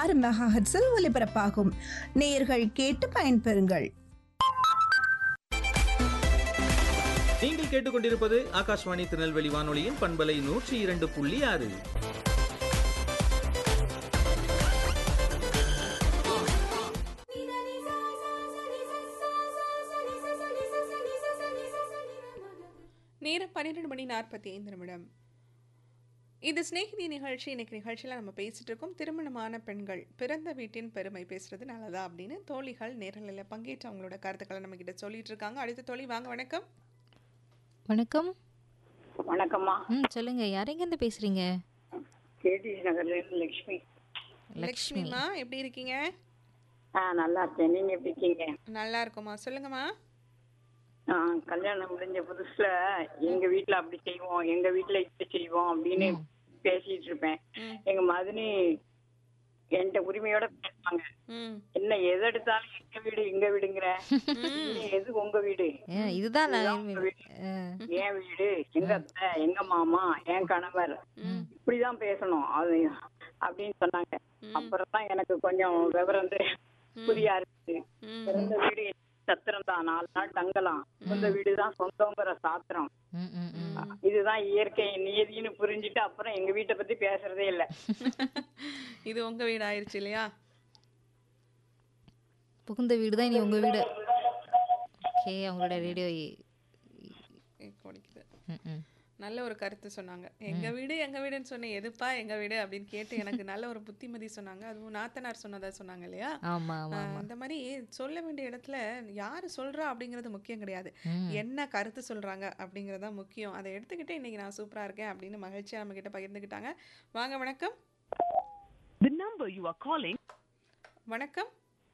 ஆறு மெகாஹெட்ஸில் ஒலிபரப்பாகும் நேயர்கள் கேட்டு பயன்பெறுங்கள் நீங்கள் கேட்டுக்கொண்டிருப்பது ஆகாஷ்வாணி திருநெல்வேலி வானொலியின் பண்பலை நூற்றி இரண்டு புள்ளி ஆறு நேரம் பன்னிரெண்டு மணி நாற்பத்தி ஐந்து நிமிடம் இது சிநேகிதி நிகழ்ச்சி இன்னைக்கு நிகழ்ச்சியில் நம்ம பேசிட்டு இருக்கோம் திருமணமான பெண்கள் பிறந்த வீட்டின் பெருமை பேசுறது நல்லதா அப்படின்னு தோழிகள் நேரலையில் பங்கேற்று அவங்களோட கருத்துக்களை நம்ம கிட்ட சொல்லிட்டு இருக்காங்க அடுத்த தோழி வாங்க வணக்கம் வணக்கம் வணக்கம்மா ம் சொல்லுங்க யார் எங்கேருந்து பேசுறீங்க கேடிசி நகர்ல இருந்து லட்சுமி லக்ஷ்மி லக்ஷ்மிமா எப்படி இருக்கீங்க ஆ நல்லா இருக்கேன் நீங்க எப்படி இருக்கீங்க நல்லா இருக்கோமா சொல்லுங்கம்மா ஆ, கல்யாணம் முடிஞ்ச புதுசுல எங்க வீட்ல அப்படி செய்வோம் எங்க வீட்ல இப்படி செய்வோம் அப்படின்னு பேசிட்டு இருப்பேன் ம். எங்க மதுனி என்கிட்ட உரிமையோட பேசுவாங்க ம் என்ன எது எடுத்தாலும் எங்க வீடு எங்க வீடுங்கிற இல்ல, எது உங்க வீடு ஆ, இதுதான் நான் இதுதான் உங்க வீடு. ஆ, என் வீடு எங்க அத்தை எங்க மாமா என் கணவர் இப்படிதான் பேசணும் அது அப்படின்னு சொன்னாங்க அப்புறம் தான் எனக்கு கொஞ்சம் விவரம் தெரி- புரிய ஆரம்பிச்சு பிறந்த வீடு சத்திரம் தான் நாலு நாள் தங்கலாம் சொந்த வீடுதான் சொந்தங்கிற சாத்திரம் ம், ம், ம். இதுதான் இயற்கை நியதின்னு புரிஞ்சுட்டு அப்புறம் எங்க வீட்டை பத்தி பேசுறதே இல்ல இது உங்க வீடு ஆயிருச்சு இல்லையா புகுந்த வீடு தான் இனி உங்க வீடு ஓகே அவங்களோட ரேடியோ கொடுக்குது ம் ம் நல்ல ஒரு கருத்து சொன்னாங்க எங்க வீடு எங்க வீடுன்னு சொன்னேன் எதுப்பா எங்க வீடு அப்படின்னு கேட்டு எனக்கு நல்ல ஒரு புத்திமதி சொன்னாங்க அதுவும் நாத்தனார் சொன்னதா சொன்னாங்க இல்லையா ஆமா ஆமா ஆஹ் அந்த மாதிரி சொல்ல வேண்டிய இடத்துல யாரு சொல்றா அப்படிங்கிறது முக்கியம் கிடையாது ம். என்ன கருத்து சொல்றாங்க அப்படிங்கிறது தான் முக்கியம் அதை எடுத்துக்கிட்டு இன்னைக்கு நான் சூப்பரா இருக்கேன் அப்படின்னு மகிழ்ச்சியா நம்ம கிட்ட பகிர்ந்துக்கிட்டாங்க வாங்க வணக்கம் The number you are calling வணக்கம்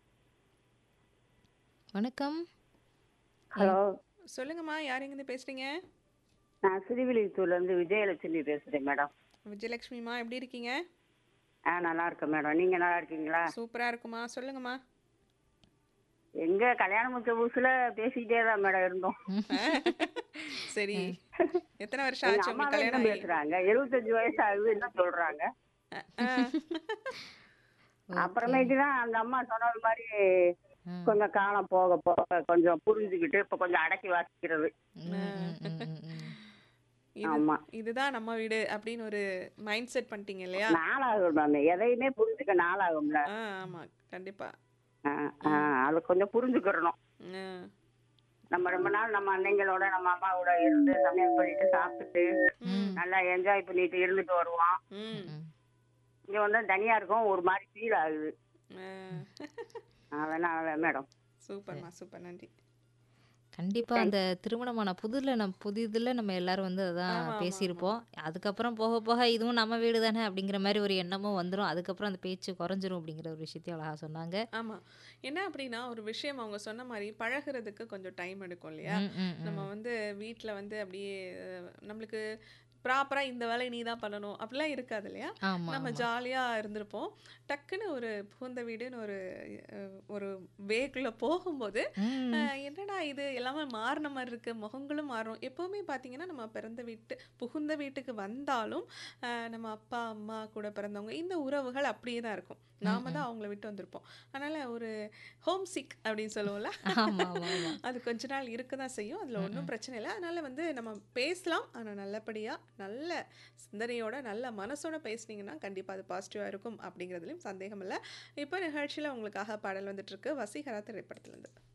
வணக்கம் ஹலோ சொல்லுங்கம்மா யார் எங்கேருந்து பேசுறீங்க நான் சிறுவிழித்தூர்ல இருந்து விஜயலட்சுமி பேசுறேன் மேடம் விஜயலட்சுமிமா எப்படி இருக்கீங்க ஆ நல்லா இருக்கேன் மேடம் நீங்க நல்லா இருக்கீங்களா சூப்பரா இருக்குமா சொல்லுங்கம்மா எங்க கல்யாணம் முடிச்ச புதுசுல பேசிக்கிட்டே தான் மேடம் இருந்தோம் சரி எத்தனை வருஷம் எங்க ஆச்சு அம்மா உங்களுக்கு தான் கல்யாணம் ஆகி? பேசுறாங்க எழுபத்தஞ்சு வயசு ஆகுது என்ன சொல்றாங்க ஆஹ். அப்புறமேட்டு தான் அந்த அம்மா சொன்னது மாதிரி கொஞ்சம் காலம் போக போக கொஞ்சம் புரிஞ்சுக்கிட்டு இப்ப கொஞ்சம் அடக்கி வாசிக்கிறது ம், ம், ம், ம், ம். இது ஆமா. இதுதான் நம்ம வீடு அப்படின்னு ஒரு மைண்ட் செட் பண்ணிட்டீங்க இல்லையா நாளாகும் மேம் எதையுமே புரிஞ்சுக்க நாளாகும்ல ஆ ஆமா கண்டிப்பா ஆ, ஆ, அது கொஞ்சம் புரிஞ்சுக்கிறணும் ஆ, நம்ம ரொம்ப நாள் நம்ம அன்னைங்களோட நம்ம அம்மாவோட இருந்து சமையல் பண்ணிட்டு சாப்பிட்டுட்டு நல்லா என்ஜாய் பண்ணிட்டு இருந்துட்டு வருவோம் ம் இங்க வந்து தனியா இருக்கும் ஒரு மாதிரி ஃபீல் ஆகுது ஆ. அதனால மேடம் சூப்பர்மா சூப்பர் நன்றி கண்டிப்பா அந்த திருமணமான புதுல நம்ம புதிதுல நம்ம எல்லாரும் வந்து அதான் ஆமா, ஆமா, பேசியிருப்போம் அதுக்கப்புறம் போக போக இதுவும் நம்ம வீடு தானே அப்படிங்கிற மாதிரி ஒரு எண்ணமும் வந்துடும் அதுக்கப்புறம் அந்த பேச்சு குறைஞ்சிரும் அப்படிங்கிற ஒரு விஷயத்தையும் அழகா சொன்னாங்க ஆமா என்ன அப்படின்னா ஒரு விஷயம் அவங்க சொன்ன மாதிரி பழகுறதுக்கு கொஞ்சம் டைம் எடுக்கும் இல்லையா ம், ம், ம். நம்ம வந்து வீட்ல வந்து அப்படியே அஹ், நம்மளுக்கு ப்ராப்பரா இந்த வேலையை நீ தான் பண்ணணும் அப்படிலாம் இருக்காது இல்லையா ஆமா நம்ம ஜாலியா இருந்திருப்போம் டக்குன்னு ஒரு புகுந்த வீடுன்னு ஒரு அஹ், ஒரு வேக்குள்ள போகும்போது ம். அஹ், என்னடா இது எல்லாமே மாறின மாதிரி இருக்கு முகங்களும் மாறும் எப்பவுமே பார்த்தீங்கன்னா நம்ம பிறந்த வீட்டு புகுந்த வீட்டுக்கு வந்தாலும் அஹ், நம்ம அப்பா அம்மா கூட பிறந்தவங்க இந்த உறவுகள் அப்படியே தான் இருக்கும் நாம தான் அவங்கள விட்டு வந்திருப்போம் அதனால ஒரு ஹோம் சிக் அப்படின்னு சொல்லுவோம்ல ஆமா ஆமா ஆமா அது கொஞ்ச நாள் இருக்க தான் செய்யும் அதில் ஒன்றும் பிரச்சனை இல்லை அதனால வந்து நம்ம பேசலாம் ஆனால் நல்லபடியாக நல்ல சிந்தனையோட நல்ல மனசோட பேசுனீங்கன்னா கண்டிப்பாக அது பாசிட்டிவாக இருக்கும் அப்படிங்கிறதுலையும் சந்தேகம் இல்லை இப்போ நிகழ்ச்சியில் உங்களுக்காக பாடல் வந்துட்டு இருக்கு வசீகரா திரைப்படத்துலேருந்து